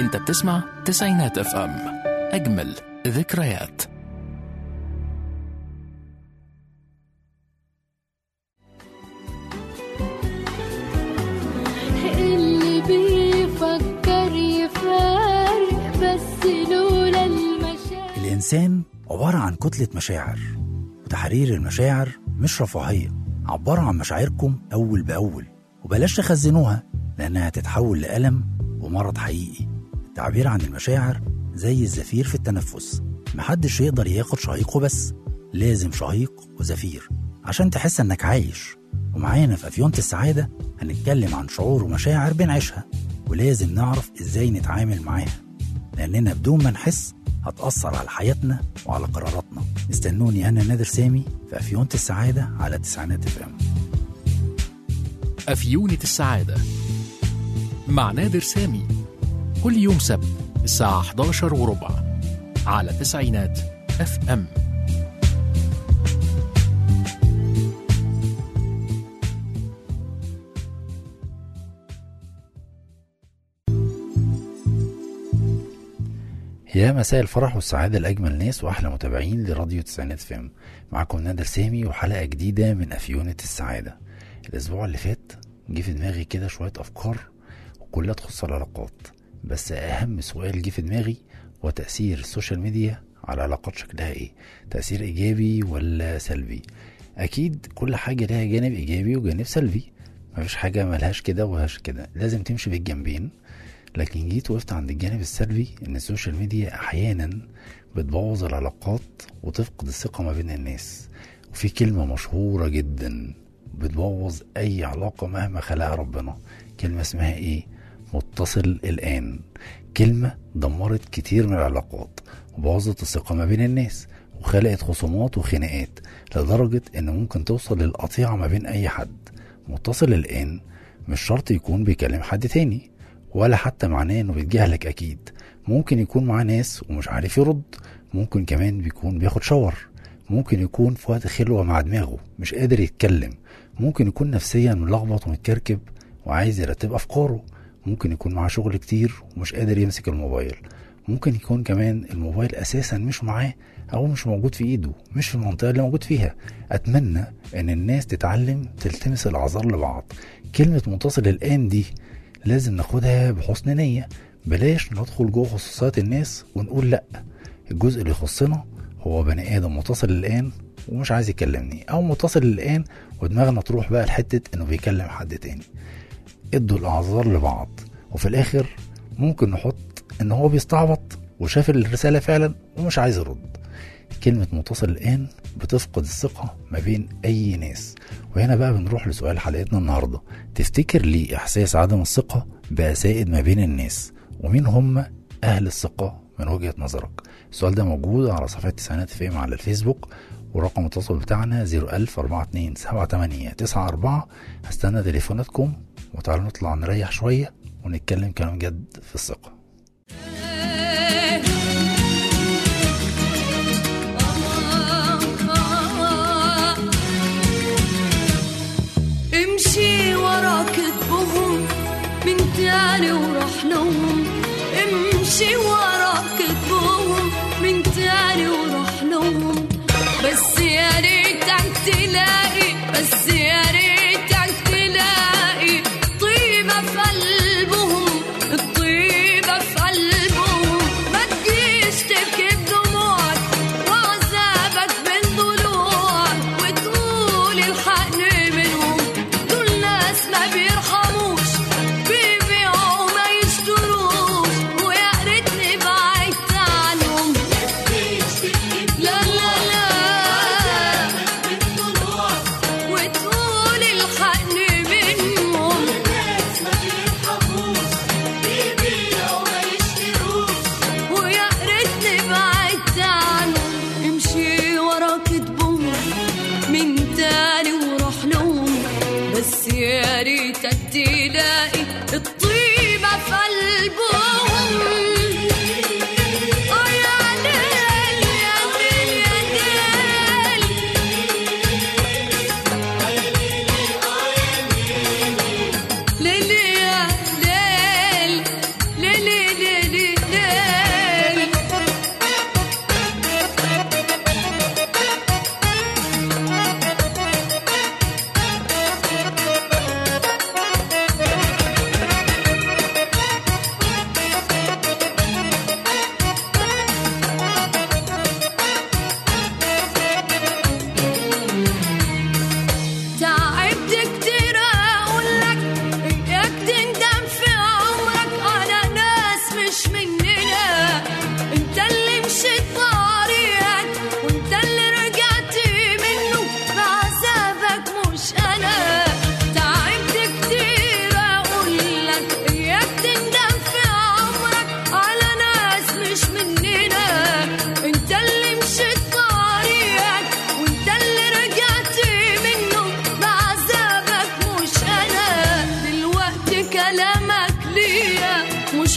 انت بتسمع تسعينات اف ام اجمل ذكريات اللي بيفكر يفارق بس لولا المشاعر الإنسان عبارة عن كتلة مشاعر وتحرير المشاعر مش رفاهية عبروا عن مشاعركم أول بأول وبلاش تخزنوها لأنها هتتحول لألم ومرض حقيقي التعبير عن المشاعر زي الزفير في التنفس محدش يقدر ياخد شهيقه بس لازم شهيق وزفير عشان تحس انك عايش ومعانا في أفيونة السعادة هنتكلم عن شعور ومشاعر بنعيشها ولازم نعرف ازاي نتعامل معاها لأننا بدون ما نحس هتأثر على حياتنا وعلى قراراتنا استنوني أنا نادر سامي في أفيونة السعادة على تسعينات اف ام أفيونة السعادة مع نادر سامي كل يوم سبت الساعة 11 وربع على تسعينات اف ام يا مساء الفرح والسعادة لأجمل ناس وأحلى متابعين لراديو تسعينات فيلم معكم نادر سامي وحلقة جديدة من أفيونة السعادة الأسبوع اللي فات جه في دماغي كده شوية أفكار وكلها تخص العلاقات بس أهم سؤال جه في دماغي هو تأثير السوشيال ميديا على العلاقات شكلها إيه تأثير إيجابي ولا سلبي أكيد كل حاجة لها جانب إيجابي وجانب سلبي مفيش حاجة ملهاش كده وهاش كده لازم تمشي بالجنبين لكن جيت وقفت عند الجانب السلبي ان السوشيال ميديا احيانا بتبوظ العلاقات وتفقد الثقة ما بين الناس وفي كلمة مشهورة جدا بتبوظ اي علاقة مهما خلقها ربنا كلمة اسمها ايه متصل الان كلمة دمرت كتير من العلاقات وبوظت الثقة ما بين الناس وخلقت خصومات وخناقات لدرجة ان ممكن توصل للقطيعة ما بين اي حد متصل الان مش شرط يكون بيكلم حد تاني ولا حتى معناه انه بيتجاهلك اكيد ممكن يكون معاه ناس ومش عارف يرد ممكن كمان بيكون بياخد شاور ممكن يكون في وقت خلوة مع دماغه مش قادر يتكلم ممكن يكون نفسيا ملخبط ومتكركب وعايز يرتب افكاره ممكن يكون معاه شغل كتير ومش قادر يمسك الموبايل ممكن يكون كمان الموبايل اساسا مش معاه او مش موجود في ايده مش في المنطقه اللي موجود فيها اتمنى ان الناس تتعلم تلتمس الاعذار لبعض كلمه متصل الان دي لازم ناخدها بحسن نية بلاش ندخل جوه خصوصيات الناس ونقول لأ الجزء اللي يخصنا هو بني آدم متصل الآن ومش عايز يكلمني أو متصل الآن ودماغنا تروح بقى لحتة إنه بيكلم حد تاني ادوا الأعذار لبعض وفي الآخر ممكن نحط إن هو بيستعبط وشاف الرسالة فعلا ومش عايز يرد كلمة متصل الآن بتفقد الثقة ما بين أي ناس وهنا بقى بنروح لسؤال حلقتنا النهاردة تفتكر ليه إحساس عدم الثقة بقى سائد ما بين الناس ومين هم أهل الثقة من وجهة نظرك السؤال ده موجود على صفحة تسعينات فيم على الفيسبوك ورقم التواصل بتاعنا 01000 42 78 94 هستنى تليفوناتكم وتعالوا نطلع نريح شوية ونتكلم كلام جد في الثقة امشي ورا كتبهم من تاني وراح لهم امشي ورا كتبهم من تاني وراح لهم بس يا ريتك تلاقي بس يا ريتك تلاقي طيبة في قلبهم الطيبة في قلبهم ما تجيش تبكي بدموعك وعذابك بين ضلوعك وتقول الحقني منهم دول ناس ما بيرحموش بيبيعوا ما يشتروش ويا ريتني بعدت عنهم لا لا لا وتقول الحقني منهم ويا ريتني بعدت عنهم امشي ورا كتبهم من تاني وروح لهم بس يا ريتك تلاقي الطيبة في قلبهم آه يا ليل يا ليل يا ليل ليل يا ليل ليل ليل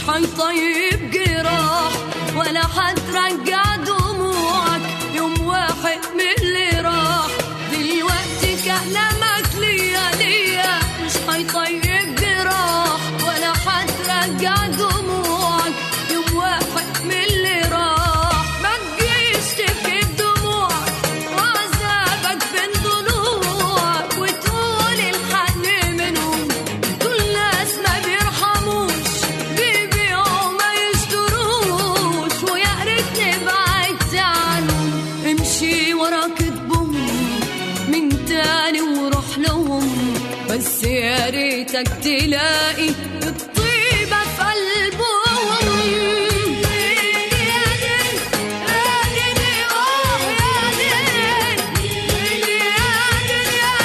هيطيب جراح ولا هترجع دموعك يوم واحد من اللي راح دلوقتي كلامك ليا ليا مش هيطيب جراح ولا هترجع دموعك يوم واحد من اللي راح ما تجيش تبكي بدموعك وعذابك بين ضلوعك وتقول الحل منهم دول ناس ما بيرحموش بيبيعوا ما يشتروش ويا ريتني بعدت عنهم امشي ورا كتبهم من تاني وروح لهم بس يا ريتك تلاقي الطيبة في قلبهم يا دل يا دل آه يا دل يا دل يا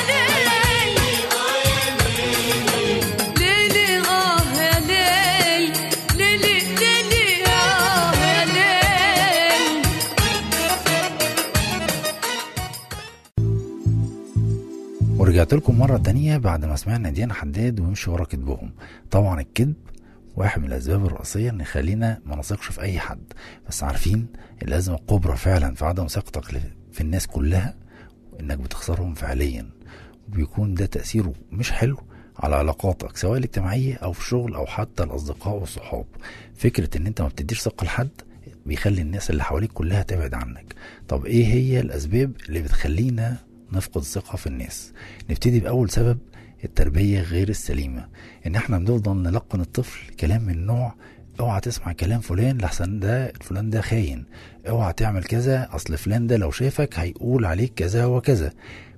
دل ليلي آه يا ليل ليلي ليلي آه يا ليل ورجعت لكم مرة تانية بعد ما سمعنا ديانا حداد ويمشي ورا كذبهم طبعا الكذب واحد من الأسباب الرئيسية إن يخلينا ما نثقش في أي حد بس عارفين الأزمة الكبرى فعلا في عدم ثقتك ل- في الناس كلها إنك بتخسرهم فعليا وبيكون ده تأثيره مش حلو على علاقاتك سواء الاجتماعية أو في الشغل أو حتى الأصدقاء والصحاب فكرة إن أنت ما بتديش ثقة لحد بيخلي الناس اللي حواليك كلها تبعد عنك طب إيه هي الأسباب اللي بتخلينا نفقد الثقة في الناس نبتدي بأول سبب التربية غير السليمة إن إحنا بنفضل نلقن الطفل كلام من نوع اوعى تسمع كلام فلان لحسن ده فلان ده خاين اوعى تعمل كذا اصل فلان ده لو شافك هيقول عليك كذا وكذا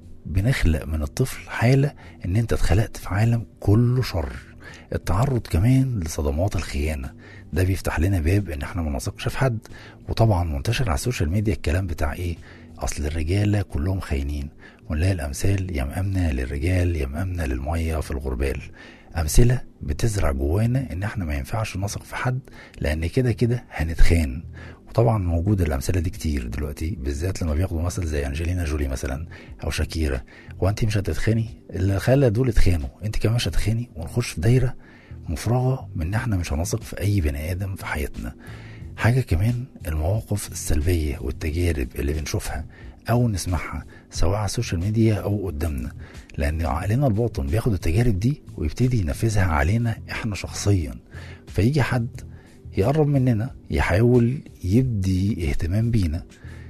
بنخلق من الطفل حالة ان انت اتخلقت في عالم كله شر التعرض كمان لصدمات الخيانة ده بيفتح لنا باب ان احنا ما نثقش في حد وطبعا منتشر على السوشيال ميديا الكلام بتاع ايه اصل الرجاله كلهم خاينين ونلاقي الامثال يا مأمنة للرجال يا مأمنة للمية في الغربال امثله بتزرع جوانا ان احنا ما ينفعش نثق في حد لان كده كده هنتخان وطبعا موجود الامثله دي كتير دلوقتي بالذات لما بياخدوا مثل زي انجلينا جولي مثلا او شاكيرا هو انت مش هتتخاني اللي خلى دول اتخانوا انت كمان مش هتتخاني ونخش في دايره مفرغه من ان احنا مش هنثق في اي بني ادم في حياتنا حاجه كمان المواقف السلبيه والتجارب اللي بنشوفها او نسمعها سواء على السوشيال ميديا او قدامنا لان عقلنا الباطن بياخد التجارب دي ويبتدي ينفذها علينا احنا شخصيا فيجي حد يقرب مننا يحاول يبدي اهتمام بينا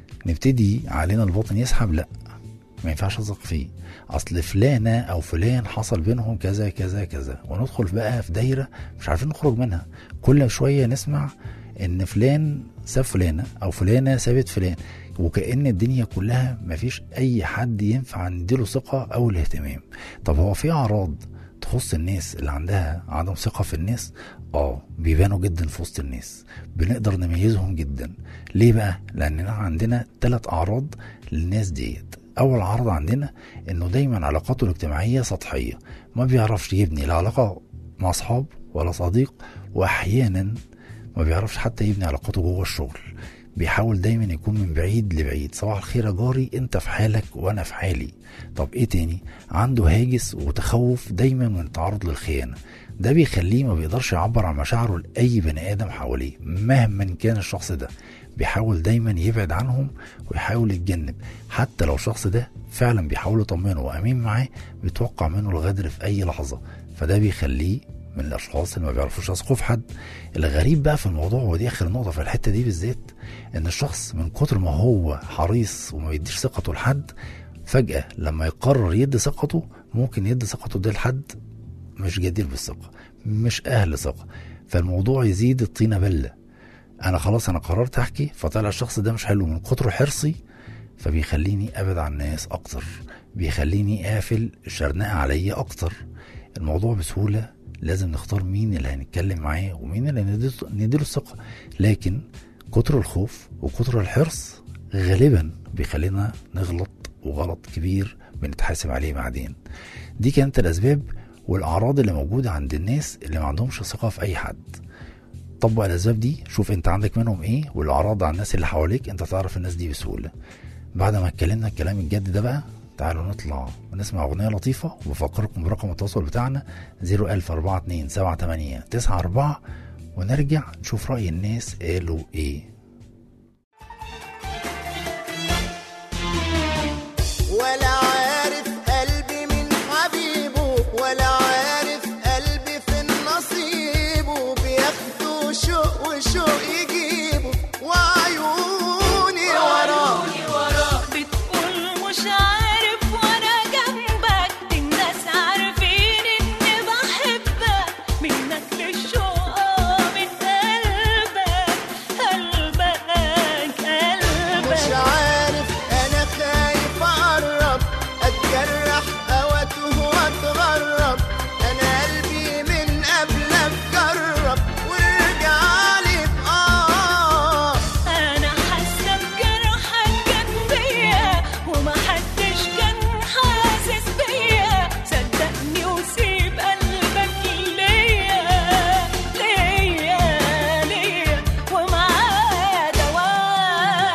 نبتدي علينا الباطن يسحب لا ما ينفعش اثق فيه اصل فلانه او فلان حصل بينهم كذا كذا كذا وندخل بقى في دايره مش عارفين نخرج منها كل شويه نسمع ان فلان ساب فلانه او فلانه سابت فلان وكأن الدنيا كلها مفيش أي حد ينفع نديله ثقة أو الاهتمام طب هو في أعراض تخص الناس اللي عندها عدم ثقة في الناس اه بيبانوا جدا في وسط الناس بنقدر نميزهم جدا ليه بقى لأننا عندنا ثلاث أعراض للناس ديت أول عرض عندنا إنه دايما علاقاته الاجتماعية سطحية ما بيعرفش يبني لا علاقة مع أصحاب ولا صديق وأحيانا ما بيعرفش حتى يبني علاقاته جوه الشغل بيحاول دايما يكون من بعيد لبعيد صباح الخير يا جاري انت في حالك وانا في حالي طب ايه تاني عنده هاجس وتخوف دايما من التعرض للخيانه ده بيخليه ما بيقدرش يعبر عن مشاعره لاي بني ادم حواليه مهما كان الشخص ده بيحاول دايما يبعد عنهم ويحاول يتجنب حتى لو الشخص ده فعلا بيحاول يطمنه وامين معاه بيتوقع منه الغدر في اي لحظه فده بيخليه من الاشخاص اللي ما بيعرفوش يثقوا في حد الغريب بقى في الموضوع ودي اخر نقطه في الحته دي بالذات ان الشخص من كتر ما هو حريص وما يديش ثقته لحد فجاه لما يقرر يدي ثقته ممكن يدي ثقته دي لحد مش جدير بالثقه مش اهل ثقه فالموضوع يزيد الطينه بله انا خلاص انا قررت احكي فطلع الشخص ده مش حلو من كتر حرصي فبيخليني ابعد عن الناس اكتر بيخليني قافل الشرنقه عليا اكتر الموضوع بسهوله لازم نختار مين اللي هنتكلم معاه ومين اللي نديله- نديله الثقه لكن كتر الخوف وكتر الحرص غالبا بيخلينا نغلط وغلط كبير بنتحاسب عليه بعدين دي كانت الاسباب والاعراض اللي موجوده عند الناس اللي ما عندهمش ثقه في اي حد طبق الاسباب دي شوف انت عندك منهم ايه والاعراض على الناس اللي حواليك انت تعرف الناس دي بسهوله بعد ما اتكلمنا الكلام الجد ده بقى تعالوا نطلع ونسمع اغنيه لطيفه وبفكركم برقم التواصل بتاعنا 01042 78 94 ونرجع نشوف رأي الناس قالوا ايه ولا عارف قلبي من حبيبه ولا عارف قلبي في نصيبه بياخدوا شوق وشوق يجيبه وعيوني وراه بتقول مش عارف وانا جنبك الناس عارفين اني بحبك منك للشوق من قلبك قلبك قلبك مش عارف انا خايف اقرب اتجرح او اتوه واتغرب انا قلبي من قبلك جرب وارجع لي بآه انا حاسه بجرحك كان بيا ومحدش كان حاسس بيا صدقني وسيب قلبك ليا ليا ليا ومعاه دواء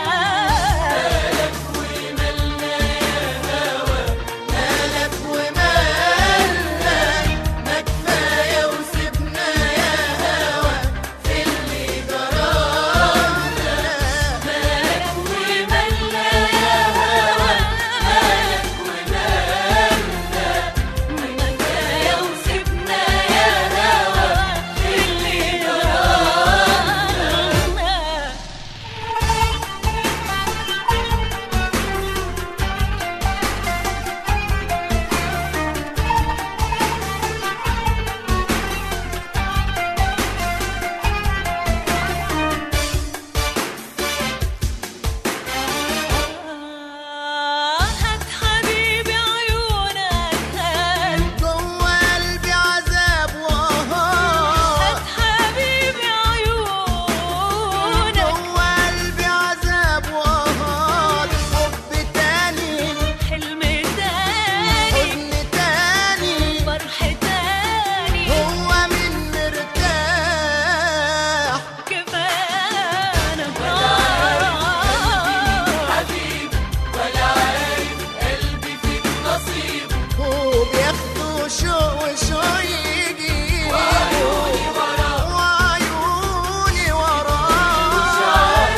مالك ومالك ما كفايه وسيبنا يا هوا في اللي جرانا مالك ومالنا يا هوا مالك ومالنا منك يا وسيبنا يا هوا اللي جرانا هات حبيبي عيونك هات جوه قلبي عذاب وهات هات حبيبي عيونك جوه قلبي عذاب وهات حب تاني حلم تاني حزن تاني فرح تاني هو من مرتاح كفانا وبياخدوا شوق وشوق يجيبوا وعيوني وراه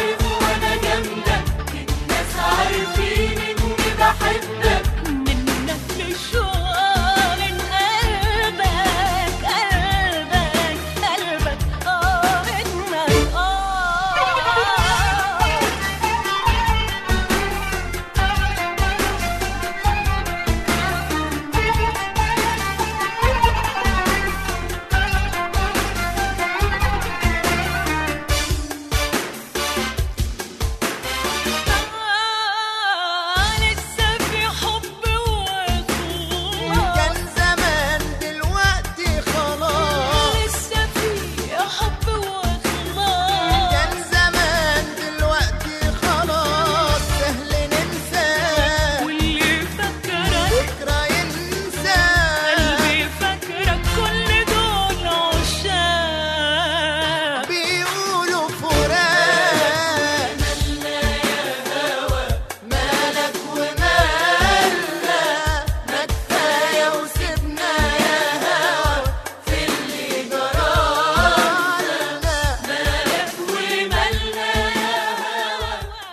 منك للشوق من قلبك قلبك قلبك اه منك اه لسه في حب وخلاص كان زمان دلوقتي خلاص لسه في حب وخلاص كان زمان دلوقتي خلاص سهل ننساه واللي فكرك بكرة ينساه قلبي فاكرك كل دول عشاق بيقولوا فراق مالك ومالنا ما كفاية وسيبنا يا هوا في اللي جرانا مالك ومالنا يا هوا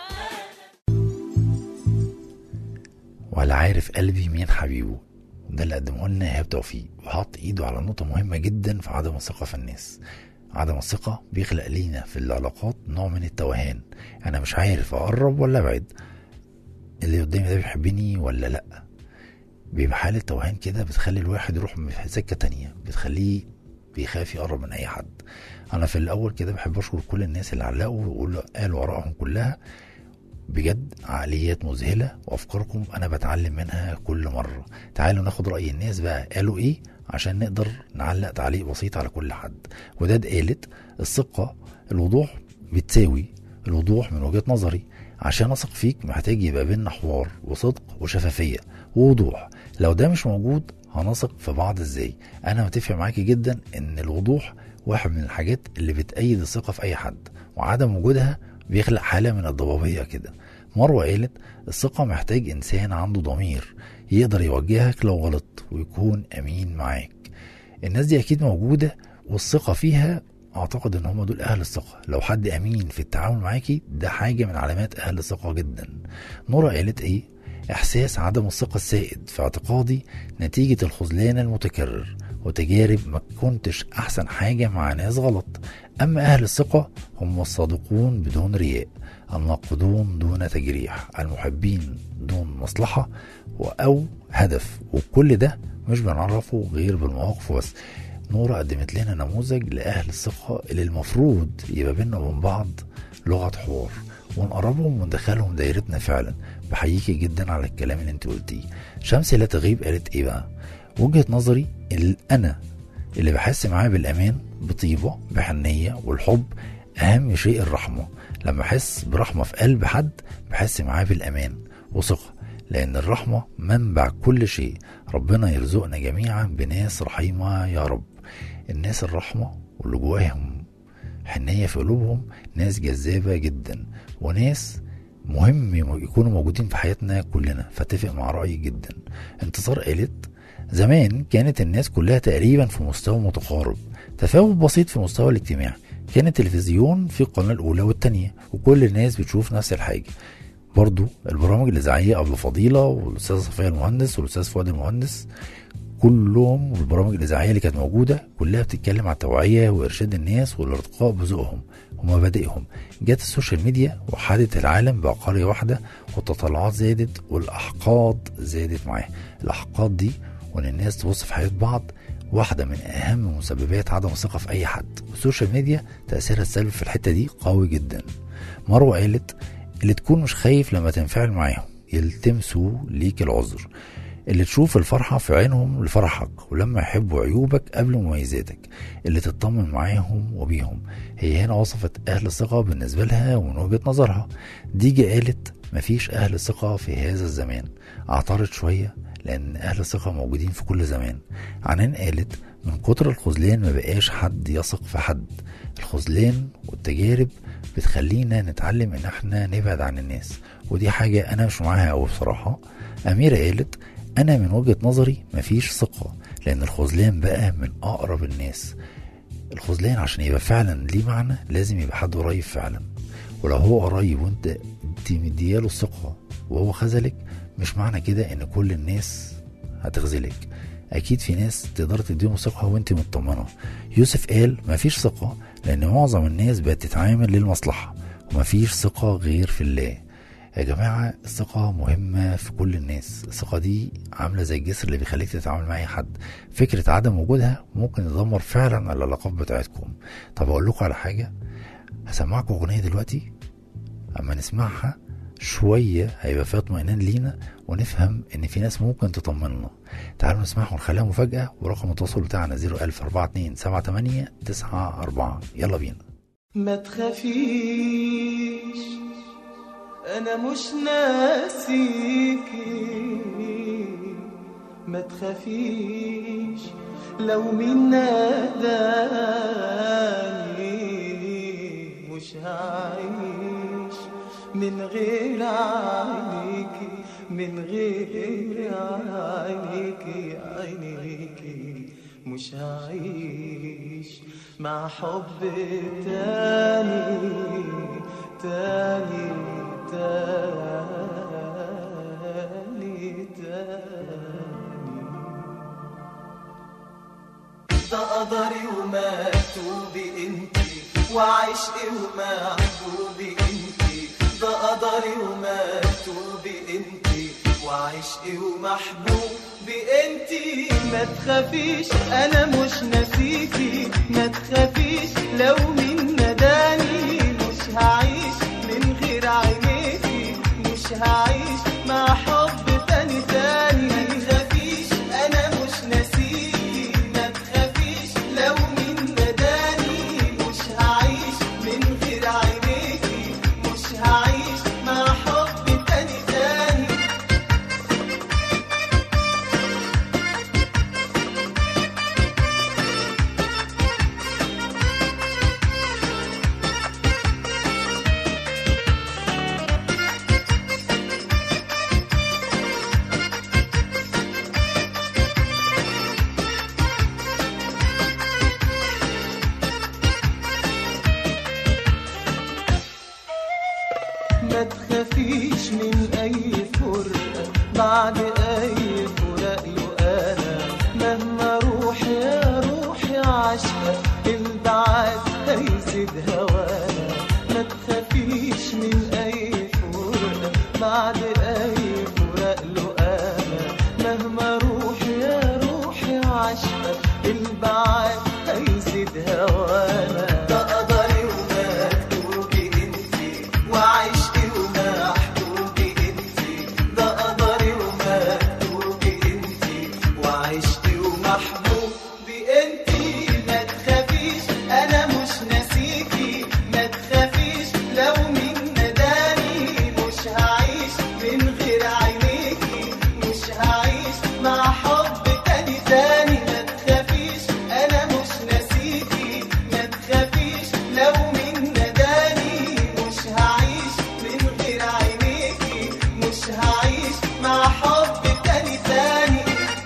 ولا عارف قلبي مين حبيبه ده اللي قدمه لنا ايهاب توفيق وحط ايده على نقطة مهمة جدا في عدم الثقة في الناس عدم الثقة بيخلق لينا في العلاقات نوع من التوهان انا مش عارف اقرب ولا ابعد اللي قدامي ده بيحبني ولا لا بيبقى حالة توهان كده بتخلي الواحد يروح في سكة تانية بتخليه بيخاف يقرب من اي حد انا في الاول كده بحب اشكر كل الناس اللي علقوا ويقولوا قالوا ارائهم كلها بجد عقليات مذهلة وأفكاركم أنا بتعلم منها كل مرة تعالوا ناخد رأي الناس بقى قالوا إيه عشان نقدر نعلق تعليق بسيط على كل حد وداد قالت الثقة الوضوح بتساوي الوضوح من وجهة نظري عشان أثق فيك محتاج يبقى بينا حوار وصدق وشفافية ووضوح لو ده مش موجود هنثق في بعض ازاي انا متفق معاكي جدا ان الوضوح واحد من الحاجات اللي بتأيد الثقة في اي حد وعدم وجودها بيخلق حالة من الضبابية كده مروة قالت الثقة محتاج إنسان عنده ضمير يقدر يوجهك لو غلطت ويكون أمين معاك الناس دي أكيد موجودة والثقة فيها اعتقد ان هم دول اهل الثقه لو حد امين في التعامل معاكي ده حاجه من علامات اهل الثقه جدا نورا قالت ايه احساس عدم الثقه السائد في اعتقادي نتيجه الخذلان المتكرر وتجارب ما كنتش احسن حاجه مع ناس غلط اما اهل الثقه هم الصادقون بدون رياء الناقدون دون تجريح المحبين دون مصلحه او هدف وكل ده مش بنعرفه غير بالمواقف بس نورا قدمت لنا نموذج لأهل الثقة اللي المفروض يبقى بينا وبين بعض لغة حوار ونقربهم وندخلهم دايرتنا فعلا بحييكي جدا على الكلام اللي انت قلتيه شمس لا تغيب قالت ايه بقى وجهة نظري الأنا اللي بحس معاه بالأمان بطيبة بحنية والحب أهم شيء الرحمة لما أحس برحمة في قلب حد بحس معاه بالأمان وثقة لأن الرحمة منبع كل شيء ربنا يرزقنا جميعا بناس رحيمة يا رب الناس الرحمة واللي جواهم حنية في قلوبهم ناس جذابة جدا وناس مهم يكونوا موجودين في حياتنا كلنا فاتفق مع رأيي جدا انتصار قالت زمان كانت الناس كلها تقريبا في مستوى متقارب تفاوت بسيط في المستوى الاجتماعي كان التلفزيون في القناة الأولى والتانية وكل الناس بتشوف نفس الحاجة برضو البرامج الإذاعية أبو فضيلة والأستاذ صفية المهندس والأستاذ فؤاد المهندس كلهم والبرامج الإذاعية اللي كانت موجودة كلها بتتكلم على التوعية وإرشاد الناس والارتقاء بذوقهم ومبادئهم جت السوشيال ميديا وحدت العالم بقى قرية واحدة والتطلعات زادت والأحقاد زادت معاها الأحقاد دي وإن الناس تبص في حياة بعض واحدة من أهم مسببات عدم الثقة في أي حد والسوشيال ميديا تأثيرها السلبي في الحتة دي قوي جدا مروة قالت اللي تكون مش خايف لما تنفعل معاهم يلتمسوا ليك العذر اللي تشوف الفرحة في عينهم لفرحك ولما يحبوا عيوبك قبل مميزاتك اللي تطمن معاهم وبيهم هي هنا وصفت أهل الثقة بالنسبة لها ومن وجهة نظرها ديجي قالت مفيش أهل ثقة في هذا الزمان اعترض شوية لأن أهل الثقة موجودين في كل زمان عنان قالت من كتر الخذلان ما بقاش حد يثق في حد الخذلان والتجارب بتخلينا نتعلم ان احنا نبعد عن الناس ودي حاجة انا مش معاها قوي بصراحة اميرة قالت انا من وجهة نظري مفيش ثقة لان الخذلان بقى من اقرب الناس الخذلان عشان يبقى فعلا ليه معنى لازم يبقى حد قريب فعلا ولو هو قريب وانت انت مدياله الثقة وهو خذلك مش معنى كده ان كل الناس هتخذلك اكيد في ناس تقدر تديهم ثقة وانت مطمنة يوسف قال مفيش ثقة لان معظم الناس بقت تتعامل للمصلحة ومفيش ثقة غير في الله يا جماعة الثقة مهمة في كل الناس الثقة دي عاملة زي الجسر اللي بيخليك تتعامل مع أي حد فكرة عدم وجودها ممكن يدمر فعلا العلاقات بتاعتكم طب أقول لكم على حاجة هسمعكم أغنية دلوقتي أما نسمعها شوية هيبقى فيها اطمئنان لينا ونفهم إن في ناس ممكن تطمنا تعالوا نسمعها ونخليها مفاجأة ورقم التواصل بتاعنا 01042 78 94 يلا بينا ما تخافيش انا مش ناسيكي ما تخافيش لو مين ناداني مش هعيش من غير عينيكي من غير عينيكي عينيكي مش هعيش مع حب تاني تاني تاني تاني ده قدري ومكتوبي انتي وعشقي ومحبوبي انتي ده قدري ومكتوبي انتي وعشقي ومحبوبي انتي ما تخافيش انا مش ناسيكي ما تخافيش لو مين نداني مش هعيش من غير عينيكي مش هعيش مع حب تاني تاني ما تخافيش انا مش ناسيكي ما تخافيش لو مين نداني مش هعيش من غير عينيكي مش هعيش مع حب تاني تاني والبعاد هيزيد هوانا ده قدري ومكتوبي انتي وعشقي ومحبوبي انتي ده قدري ومكتوبي انتي وعشقي ومحبوبي انتي ما تخافيش انا مش ناسيكي ما تخافيش لو مين نداني مش هعيش من غير عينيكي مش هعيش مع حب تاني تاني ما تخافيش انا مش ناسيكي ما تخافيش لو مين نداني مش هعيش من غير عينيكي مش هعيش مع حب تاني تاني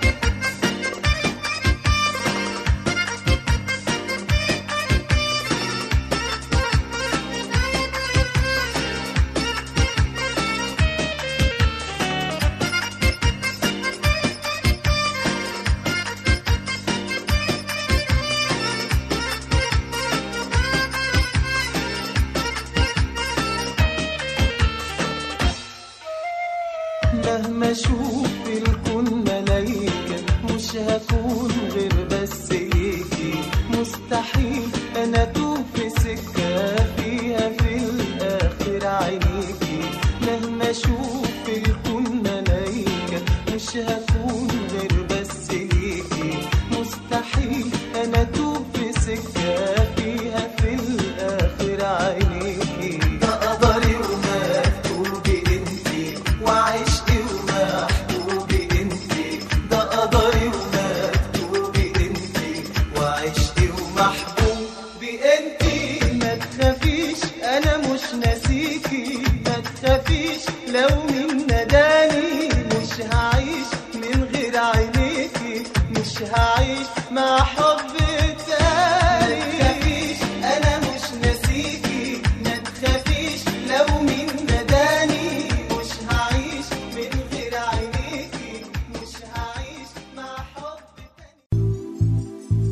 مهما اشوف في الكون ملايكة مش هكون غير بس ليكي مستحيل انا اتوه في سكة فيها في الاخر عينيكي مهما اشوف في الكون ملايكة مش هكون غير بس ليكي مستحيل انا اتوه في سكة فيها في الاخر عينيكي ده قدري ومكتوبي انتي وعشقي ومحبوبي انتي ده قدري ومكتوبي انتي وعشقي ومحبوبي انتي ما تخافيش انا مش ناسيكي ما تخافيش لو مين نداني مش هعيش من غير عينيكي مش هعيش مع حب تاني ما تخافيش انا مش ناسيكي ما تخافيش لو مين نداني مش هعيش من غير عينيكي مش هعيش مع حب تاني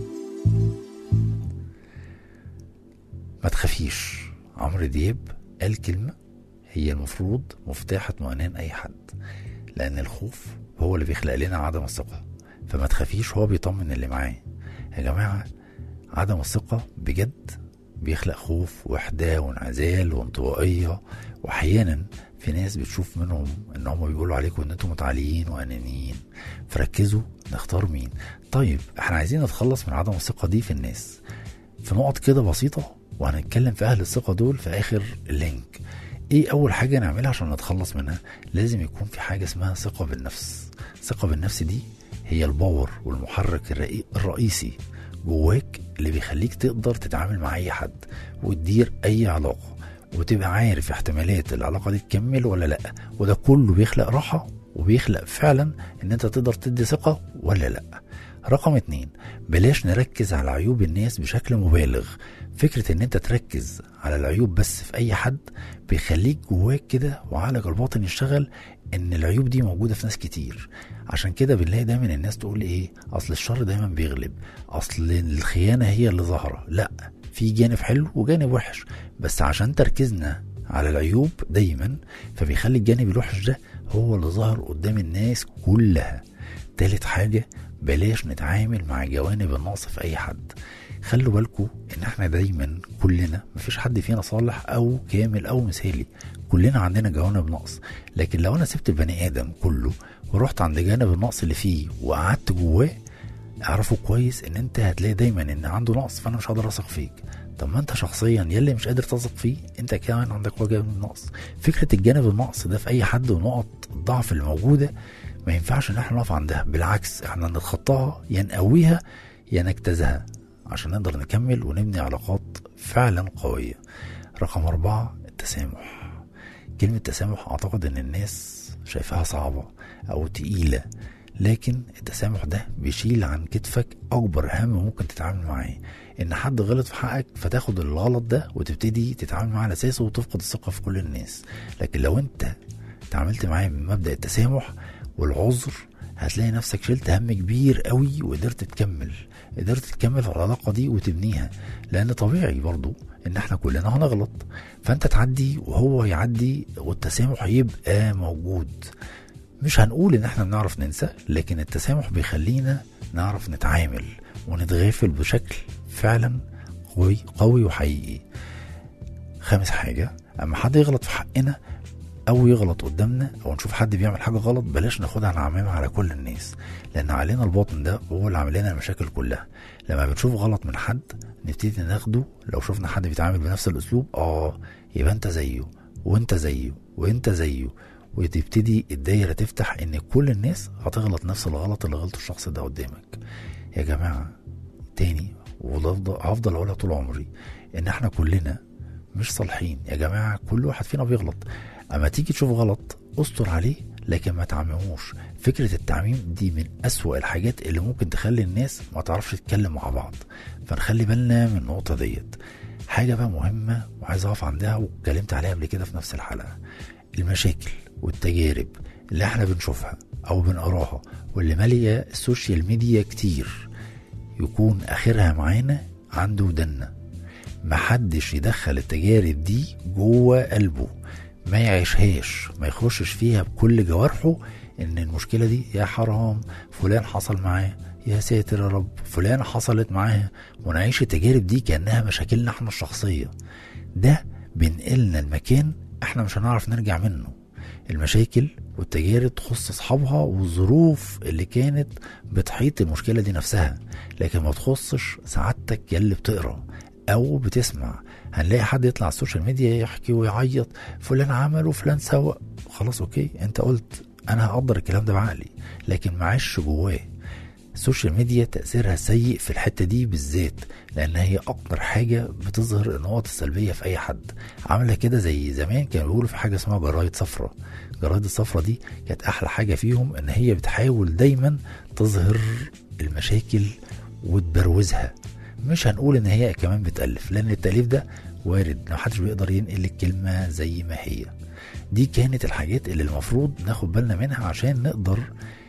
ما تخافيش عمرو دياب قال كلمة هي المفروض مفتاح اطمئنان أي حد لأن الخوف هو اللي بيخلق لنا عدم الثقة فما تخافيش هو بيطمن اللي معاه يا جماعة عدم الثقة بجد بيخلق خوف وحدة وانعزال وانطوائية وأحيانا في ناس بتشوف منهم ان هم بيقولوا عليكم ان انتم متعاليين وانانيين فركزوا نختار مين طيب احنا عايزين نتخلص من عدم الثقة دي في الناس في نقط كده بسيطة وهنتكلم في أهل الثقة دول في آخر اللينك إيه أول حاجة نعملها عشان نتخلص منها لازم يكون في حاجة اسمها ثقة بالنفس ثقة بالنفس دي هي الباور والمحرك الرئي- الرئيسي جواك اللي بيخليك تقدر تتعامل مع أي حد وتدير أي علاقة وتبقى عارف احتمالات العلاقة دي تكمل ولا لأ وده كله بيخلق راحة وبيخلق فعلا ان انت تقدر تدي ثقة ولا لأ رقم اتنين بلاش نركز على عيوب الناس بشكل مبالغ فكرة ان انت تركز على العيوب بس في اي حد بيخليك جواك كده وعقلك الباطن يشتغل ان العيوب دي موجودة في ناس كتير عشان كده بنلاقي دايما الناس تقول ايه اصل الشر دايما بيغلب اصل الخيانة هي اللي ظاهرة لا في جانب حلو وجانب وحش بس عشان تركيزنا على العيوب دايما فبيخلي الجانب الوحش ده هو اللي ظاهر قدام الناس كلها تالت حاجة بلاش نتعامل مع جوانب النقص في أي حد خلوا بالكم إن إحنا دايما كلنا مفيش حد فينا صالح أو كامل أو مثالي كلنا عندنا جوانب نقص لكن لو أنا سبت البني آدم كله ورحت عند جانب النقص اللي فيه وقعدت جواه اعرفوا كويس ان انت هتلاقي دايما ان عنده نقص فانا مش قادر اثق فيك طب ما انت شخصيا يلي مش قادر تثق فيه انت كمان عندك وجه من النقص فكره الجانب النقص ده في اي حد ونقط الضعف اللي موجوده ما ينفعش ان احنا نقف عندها بالعكس احنا نتخطاها يا نقويها يا نجتازها عشان نقدر نكمل ونبني علاقات فعلا قويه رقم أربعة التسامح كلمة تسامح أعتقد إن الناس شايفاها صعبة أو تقيلة لكن التسامح ده بيشيل عن كتفك أكبر هم ممكن تتعامل معاه إن حد غلط في حقك فتاخد الغلط ده وتبتدي تتعامل معاه على أساسه وتفقد الثقة في كل الناس لكن لو أنت تعاملت معاه من مبدأ التسامح والعذر هتلاقي نفسك شلت هم كبير قوي وقدرت تكمل قدرت تكمل في العلاقة دي وتبنيها لأن طبيعي برضو إن احنا كلنا هنغلط فأنت تعدي وهو يعدي والتسامح يبقى موجود مش هنقول ان احنا بنعرف ننسى لكن التسامح بيخلينا نعرف نتعامل ونتغافل بشكل فعلا قوي قوي وحقيقي خامس حاجة اما حد يغلط في حقنا او يغلط قدامنا او نشوف حد بيعمل حاجه غلط بلاش ناخدها نعممها على كل الناس لان علينا الباطن ده هو اللي عامل لنا المشاكل كلها لما بنشوف غلط من حد نبتدي ناخده لو شفنا حد بيتعامل بنفس الاسلوب اه يبقى انت زيه وانت زيه وانت زيه وتبتدي الدايره تفتح ان كل الناس هتغلط نفس الغلط اللي غلطه الشخص ده قدامك يا جماعه تاني وهفضل هفضل اقولها طول عمري ان احنا كلنا مش صالحين يا جماعه كل واحد فينا بيغلط اما تيجي تشوف غلط استر عليه لكن ما تعمموش فكرة التعميم دي من أسوأ الحاجات اللي ممكن تخلي الناس ما تعرفش تتكلم مع بعض فنخلي بالنا من النقطة ديت حاجة بقى مهمة وعايز أقف عندها واتكلمت عليها قبل كده في نفس الحلقة المشاكل والتجارب اللي احنا بنشوفها أو بنقراها واللي مالية السوشيال ميديا كتير يكون آخرها معانا عنده ودنا محدش يدخل التجارب دي جوه قلبه ما يعيشهاش ما يخشش فيها بكل جوارحه ان المشكله دي يا حرام فلان حصل معاه يا ساتر يا رب فلان حصلت معاه ونعيش التجارب دي كانها مشاكلنا احنا الشخصيه ده بينقلنا المكان احنا مش هنعرف نرجع منه المشاكل والتجارب تخص اصحابها والظروف اللي كانت بتحيط المشكله دي نفسها لكن ما تخصش سعادتك يا اللي بتقرا او بتسمع هنلاقي حد يطلع على السوشيال ميديا يحكي ويعيط فلان عمل وفلان سوى خلاص اوكي انت قلت انا هقدر الكلام ده بعقلي لكن معيش جواه السوشيال ميديا تأثيرها سيء في الحتة دي بالذات لأن هي أكتر حاجة بتظهر النقط السلبية في أي حد عاملة كده زي زمان كانوا بيقولوا في حاجة اسمها جرايد صفرة جرايد الصفرة دي كانت أحلى حاجة فيهم إن هي بتحاول دايما تظهر المشاكل وتبروزها مش هنقول ان هي كمان بتألف لان التأليف ده وارد محدش بيقدر ينقل الكلمة زي ما هي دي كانت الحاجات اللي المفروض ناخد بالنا منها عشان نقدر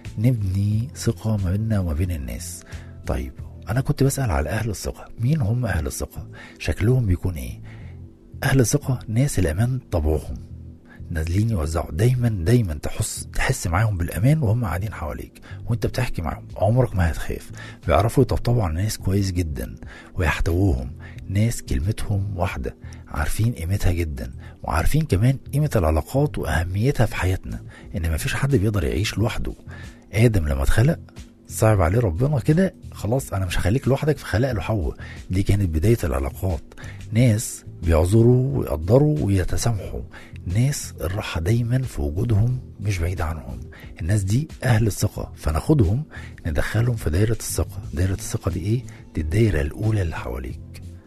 نبني ثقة ما بيننا وما بين الناس طيب انا كنت بسأل على اهل الثقة مين هم اهل الثقة شكلهم بيكون ايه اهل الثقة ناس الامان طبعهم نازلين يوزعوا دايما دايما تحس تحس معاهم بالامان وهم قاعدين حواليك وانت بتحكي معاهم عمرك ما هتخاف بيعرفوا يطبطبوا على الناس كويس جدا ويحتووهم ناس كلمتهم واحدة عارفين قيمتها جدا وعارفين كمان قيمة العلاقات وأهميتها في حياتنا إن مفيش حد بيقدر يعيش لوحده آدم لما اتخلق صعب عليه ربنا كده خلاص انا مش هخليك لوحدك فخلق له حواء دي كانت بدايه العلاقات ناس بيعذروا ويقدروا ويتسامحوا ناس الراحه دايما في وجودهم مش بعيد عنهم الناس دي اهل الثقه فناخدهم ندخلهم في دايره الثقه دايره الثقه دي ايه دي الدايره الاولى اللي حواليك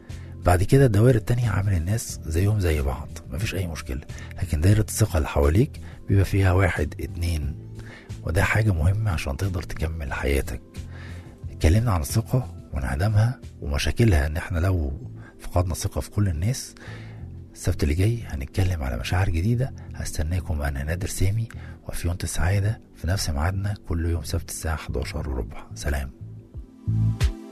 بعد كده الدوائر التانية عامل الناس زيهم زي بعض مفيش أي مشكلة لكن دايرة الثقة اللي حواليك بيبقى فيها واحد اتنين وده حاجة مهمة عشان تقدر تكمل حياتك اتكلمنا عن الثقة وانعدامها ومشاكلها ان احنا لو فقدنا الثقة في كل الناس السبت اللي جاي هنتكلم على مشاعر جديدة هستناكم أنا نادر سامي وفي السعادة في نفس ميعادنا كل يوم سبت الساعة 11 وربع سلام